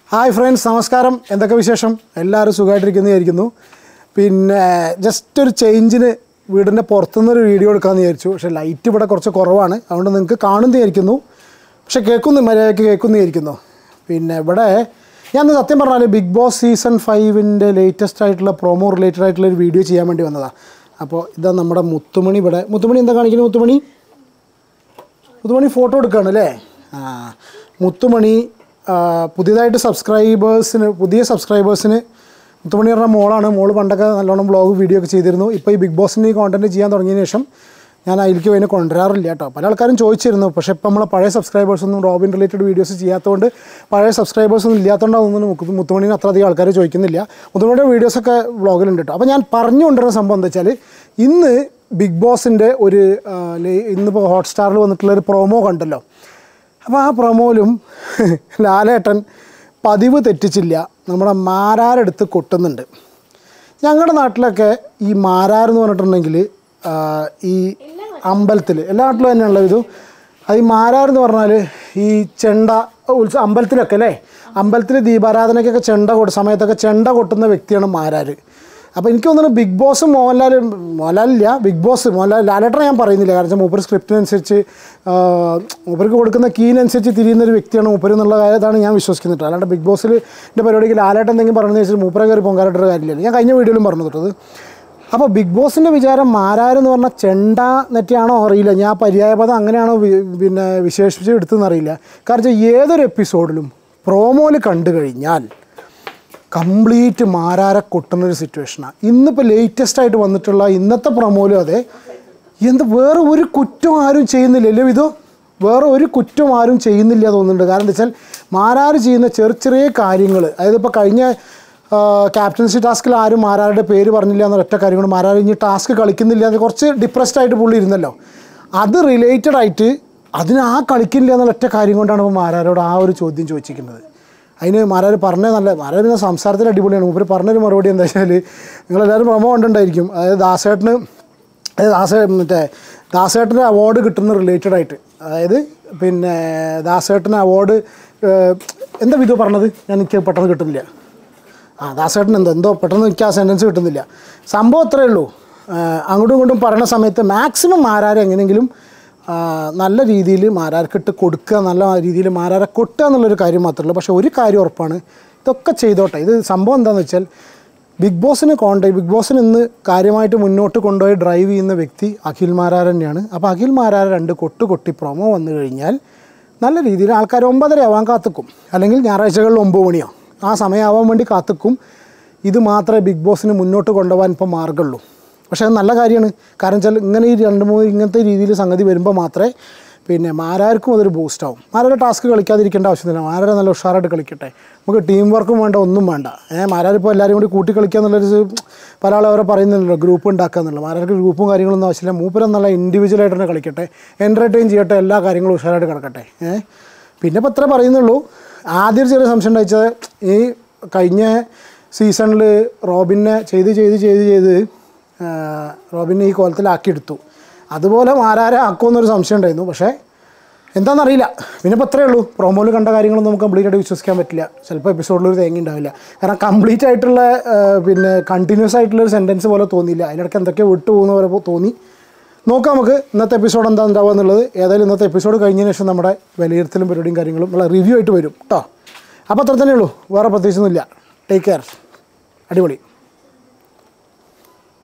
Hi friends നമസ്കാരം എന്തൊക്കെ വിശേഷം എല്ലാവരും സുഖമായിട്ടിരിക്കുന്നതായിരിക്കുന്നു പിന്നെ ജസ്റ്റ് ഒരു ചേഞ്ചിന് വീടിൻ്റെ പുറത്തുനിന്നൊരു വീഡിയോ എടുക്കാമെന്ന് വിചാരിച്ചു പക്ഷേ ലൈറ്റ് ഇവിടെ കുറച്ച് കുറവാണ് അതുകൊണ്ട് നിങ്ങൾക്ക് കാണുന്നതായിരിക്കുന്നു പക്ഷേ കേൾക്കുന്നു മര്യാദയ്ക്ക് കേൾക്കുന്നതായിരിക്കുന്നു പിന്നെ ഇവിടെ ഞാൻ ഇന്ന് സത്യം പറഞ്ഞാൽ ബിഗ് ബോസ് സീസൺ ഫൈവിൻ്റെ ലേറ്റസ്റ്റ് ആയിട്ടുള്ള പ്രൊമോ റിലേറ്റഡ് ആയിട്ടുള്ള ഒരു വീഡിയോ ചെയ്യാൻ വേണ്ടി വന്നതാണ് അപ്പോൾ ഇതാ നമ്മുടെ മുത്തുമണി ഇവിടെ മുത്തുമണി എന്താ കാണിക്കുന്നത് മുത്തുമണി മുത്തുമണി ഫോട്ടോ എടുക്കുകയാണ് അല്ലേ ആ മുത്തുമണി ആ, പുതിയതായിട്ട് സബ്സ്ക്രൈബേഴ്സിന് പുതിയ സബ്സ്ക്രൈബേഴ്സിന് മുത്തുമണി പറഞ്ഞ മോളാണ് മോള് പണ്ടൊക്കെ നല്ലോണം ബ്ലോഗ് വീഡിയോ ഒക്കെ ചെയ്തിരുന്നു ഇപ്പോൾ ഈ ബിഗ് ബോസിന് ഈ കോണ്ടൻറ്റ് ചെയ്യാൻ തുടങ്ങിയതിന് ശേഷം ഞാൻ അതിലേക്ക് അതിനെ കൊണ്ടുവരാറില്ല കേട്ടോ പല ആൾക്കാരും ചോദിച്ചിരുന്നു പക്ഷേ ഇപ്പോൾ നമ്മളെ പഴയ സബ്സ്ക്രൈബേഴ്സൊന്നും റോബിൻ റിലേറ്റഡ് വീഡിയോസ് ചെയ്യാത്തതുകൊണ്ട് പഴയ സബ്സ്ക്രൈബേഴ്സൊന്നും ഇല്ലാത്തതുകൊണ്ട് അതൊന്നും മുക്ക് മുത്തുമണിന് അത്ര അധികം ആൾക്കാർ ചോദിക്കുന്നില്ല മുത്തുമണിയുടെ വീഡിയോസൊക്കെ വ്ളോഗിലുണ്ട് കേട്ടോ അപ്പോൾ ഞാൻ പറഞ്ഞു കൊണ്ടുവരുന്ന സംഭവം എന്താ വെച്ചാൽ ഇന്ന് ബിഗ് ബോസിൻ്റെ ഒരു ആ, ലേ- ഇന്നിപ്പോൾ ഹോട്ട്സ്റ്റാറിൽ വന്നിട്ടുള്ള ഒരു പ്രൊമോ കണ്ടല്ലോ അപ്പോൾ ആ പ്രൊമോയിലും ലാലേട്ടൻ പതിവ് തെറ്റിച്ചില്ല നമ്മുടെ മാരാരെടുത്ത് കൊട്ടുന്നുണ്ട് ഞങ്ങളുടെ നാട്ടിലൊക്കെ ഈ മാരാർ എന്ന് പറഞ്ഞിട്ടുണ്ടെങ്കിൽ ആ, ഈ അമ്പലത്തിൽ എല്ലാ നാട്ടിലും തന്നെയുള്ള ഇത് അത് ഈ മാരാർ എന്ന് പറഞ്ഞാൽ ഈ ചെണ്ട ഉത്സവം അമ്പലത്തിലൊക്കെ അല്ലേ അമ്പലത്തിൽ ദീപാരാധനയ്ക്കൊക്കെ ചെണ്ട കൊട്ട് സമയത്തൊക്കെ ചെണ്ട കൊട്ടുന്ന വ്യക്തിയാണ് മാരാർ അപ്പോൾ എനിക്ക് തോന്നുന്നു ബിഗ് ബോസ് മോഹൻലാൽ മോഹൻലാലില്ല ബിഗ് ബോസ് മോഹൻലാൽ ലാലേട്ടനെ ഞാൻ പറയുന്നില്ല കാരണം വെച്ചാൽ മൂപ്പർ സ്ക്രിപ്റ്റിനനുസരിച്ച് ആ, മൂപ്പർക്ക് കൊടുക്കുന്ന കീനനുസരിച്ച് തിരിയുന്ന ഒരു വ്യക്തിയാണ് മൂപ്പർ എന്നുള്ള കാര്യത്താണ് ഞാൻ വിശ്വസിക്കുന്നത് കേട്ടോ. അല്ലാണ്ട് ബിഗ് ബോസിൽ എൻ്റെ പരിപാടിക്ക് ലാലേട്ടൻ എന്തെങ്കിലും പറഞ്ഞു വെച്ചാൽ മൂപ്പറെ കയറി പൊങ്കാലിട്ടൊരു കാര്യമില്ല ഞാൻ കഴിഞ്ഞ വീഡിയോയിലും പറഞ്ഞു തൊട്ടത് അപ്പോൾ ബിഗ് ബോസിൻ്റെ വിചാരം മാരാരെന്ന് പറഞ്ഞാൽ ചെണ്ട നെറ്റിയാണോ അറിയില്ല ഞാൻ പര്യായപദം അങ്ങനെയാണോ വി- പിന്നെ വിശേഷിപ്പിച്ച് എടുത്തെന്ന് അറിയില്ല കാരണം വെച്ചാൽ ഏതൊരു എപ്പിസോഡിലും പ്രോമോയിൽ കണ്ടു കഴിഞ്ഞാൽ കംപ്ലീറ്റ് മാരാരെ കൊട്ടുന്നൊരു സിറ്റുവേഷനാണ് ഇന്നിപ്പോൾ ലേറ്റസ്റ്റ് ആയിട്ട് വന്നിട്ടുള്ള ഇന്നത്തെ പ്രൊമോയിലും അതെ എന്ത് വേറെ ഒരു കുറ്റം ആരും ചെയ്യുന്നില്ല അല്ലേ ഇതോ വേറെ ഒരു കുറ്റം ആരും ചെയ്യുന്നില്ല തോന്നുന്നുണ്ട് കാരണം എന്താ വെച്ചാൽ മാരാര് ചെയ്യുന്ന ചെറിയ ചെറിയ കാര്യങ്ങൾ അതായത് ഇപ്പോൾ കഴിഞ്ഞ ക്യാപ്റ്റൻസി ടാസ്കിൽ ആരും മാരാരുടെ പേര് പറഞ്ഞില്ല എന്ന ഒറ്റ കാര്യം കൊണ്ട് മാരാർ ഇനി ടാസ്ക് കളിക്കുന്നില്ല എന്ന് കുറച്ച് ഡിപ്രസ്ഡ് ആയിട്ട് പുള്ളി ഇരുന്നല്ലോ അത് റിലേറ്റഡ് ആയിട്ട് അതിന് ആ കളിക്കില്ല എന്നുള്ള ഒറ്റ കാര്യം കൊണ്ടാണ് ഇപ്പോൾ മാരാരോട് ആ ഒരു ചോദ്യം ചോദിച്ചിരിക്കുന്നത് അതിന് മാരാർ പറഞ്ഞ നല്ല മാരാർ പിന്നെ സംസാരത്തിൽ അടിപൊളിയാണ് മൂപ്പര് പറഞ്ഞൊരു മറുപടി എന്താ വെച്ചാൽ നിങ്ങളെല്ലാവരും പ്രൊമോ കണ്ടിട്ടുണ്ടായിരിക്കും അതായത് ദാസേട്ടന് അതായത് ദാസ മറ്റേ ദാസേട്ടന് അവാർഡ് കിട്ടുന്ന റിലേറ്റഡ് ആയിട്ട് അതായത് പിന്നെ ദാസേട്ടന് അവാർഡ് എന്താ വിധു പറഞ്ഞത് ഞാൻ എനിക്ക് പെട്ടെന്ന് കിട്ടുന്നില്ല ആ ദാസേട്ടൻ എന്തോ എന്തോ പെട്ടെന്ന് എനിക്ക് ആ സെൻറ്റൻസ് കിട്ടുന്നില്ല സംഭവം അത്രയേ ഉള്ളൂ ആ, അങ്ങോട്ടും ഇങ്ങോട്ടും പറയുന്ന സമയത്ത് മാക്സിമം മാരാരെ എങ്ങനെയെങ്കിലും ആ, നല്ല രീതിയിൽ മാരാർക്കിട്ട് കൊടുക്കുക നല്ല രീതിയിൽ മാരാരെ കൊട്ടുക എന്നുള്ളൊരു കാര്യം മാത്രമേ ഉള്ളൂ പക്ഷേ ഒരു കാര്യം ഉറപ്പാണ് ഇതൊക്കെ ചെയ്തോട്ടെ ഇത് സംഭവം എന്താണെന്ന് വെച്ചാൽ ബിഗ് ബോസിന് കോണ്ട ബിഗ് ബോസിന് ഇന്ന് കാര്യമായിട്ട് മുന്നോട്ട് കൊണ്ടുപോയി ഡ്രൈവ് ചെയ്യുന്ന വ്യക്തി അഖിൽ മാരാർ തന്നെയാണ് അപ്പോൾ അഖിൽ മാരാർ രണ്ട് കൊട്ട് കൊട്ടി പ്രൊമോ വന്നു കഴിഞ്ഞാൽ നല്ല രീതിയിൽ ആൾക്കാർ ഒമ്പതര ആവാൻ കാത്തുക്കും അല്ലെങ്കിൽ ഞായറാഴ്ചകളിൽ ഒമ്പത് മണിയോ ആ സമയമാവാൻ വേണ്ടി കാത്തുക്കും ഇത് മാത്രമേ ബിഗ് ബോസിന് മുന്നോട്ട് കൊണ്ടുപോകാൻ ഇപ്പോൾ മാർഗമുള്ളൂ പക്ഷേ അത് നല്ല കാര്യമാണ് കാരണം വെച്ചാൽ ഇങ്ങനെ ഈ രണ്ട് മൂന്ന് ഇങ്ങനത്തെ രീതിയിൽ സംഗതി വരുമ്പോൾ മാത്രമേ പിന്നെ മാരാർക്കും അതൊരു ബൂസ്റ്റ് ആവും മാരാരെ ടാസ്ക് കളിക്കാതിരിക്കേണ്ട ആവശ്യമില്ല മാരാരെ നല്ല ഉഷാറായിട്ട് കളിക്കട്ടെ നമുക്ക് ടീം വർക്കും വേണ്ട ഒന്നും വേണ്ട ഏഹ് മാരാരിപ്പോൾ എല്ലാവരും കൂടി കൂട്ടി കളിക്കുക എന്നുള്ളൊരു പല ആളും അവരെ പറയുന്നുണ്ടല്ലോ ഗ്രൂപ്പ് ഉണ്ടാക്കുക എന്നുള്ളത് മാരാർക്ക് ഗ്രൂപ്പും കാര്യങ്ങളൊന്നും ആവശ്യമില്ല മൂപ്പരം നല്ല ഇൻഡിവിജ്വൽ ആയിട്ട് തന്നെ കളിക്കട്ടെ എൻ്റർടൈൻ ചെയ്യട്ടെ എല്ലാ കാര്യങ്ങളും ഉഷാറായിട്ട് കിടക്കട്ടെ ഏഹ് പിന്നെ ഇപ്പോൾ ഇത്ര പറയുന്നുള്ളൂ ആദ്യം ഒരു ചെറിയ സംശയം ഉണ്ടായിച്ചത് ഈ കഴിഞ്ഞ സീസണിൽ റോബിനെ ചെയ്ത് ചെയ്ത് ചെയ്ത് ചെയ്ത് ആ, റോബിനെ ഈ കോലത്തിലാക്കിയെടുത്തു അതുപോലെ മാരാരെ ആക്കുമെന്നൊരു സംശയം ഉണ്ടായിരുന്നു പക്ഷേ എന്താണെന്നറിയില്ല പിന്നെ ഇപ്പോൾ അത്രയേ ഉള്ളൂ പ്രൊമോയിൽ കണ്ട കാര്യങ്ങളൊന്നും നമുക്ക് കംപ്ലീറ്റ് ആയിട്ട് വിശ്വസിക്കാൻ പറ്റില്ല ചിലപ്പോൾ എപ്പിസോഡിൽ ഒരു തേങ്ങ ഉണ്ടാവില്ല കാരണം കംപ്ലീറ്റ് ആയിട്ടുള്ള ആ, പിന്നെ കണ്ടിന്യൂസ് ആയിട്ടുള്ള ഒരു സെൻറ്റൻസ് പോലെ തോന്നിയില്ല അതിനിടയ്ക്ക് എന്തൊക്കെയോ വിട്ടു പോകുന്ന പോലെ പോ- തോന്നി നോക്കാം നമുക്ക് ഇന്നത്തെ എപ്പിസോഡ് എന്താ ഉണ്ടാവുക എന്നുള്ളത് ഏതായാലും ഇന്നത്തെ എപ്പിസോഡ് കഴിഞ്ഞതിന് ശേഷം നമ്മുടെ വിലയിരുത്തലും പരിപാടിയും കാര്യങ്ങളും ഉള്ള റിവ്യൂ ആയിട്ട് വരും കേട്ടോ അപ്പോൾ അത്ര തന്നെ ഉള്ളൂ വേറെ പ്രത്യേകിച്ചൊന്നുമില്ല ടേക്ക് കെയർ അടിപൊളി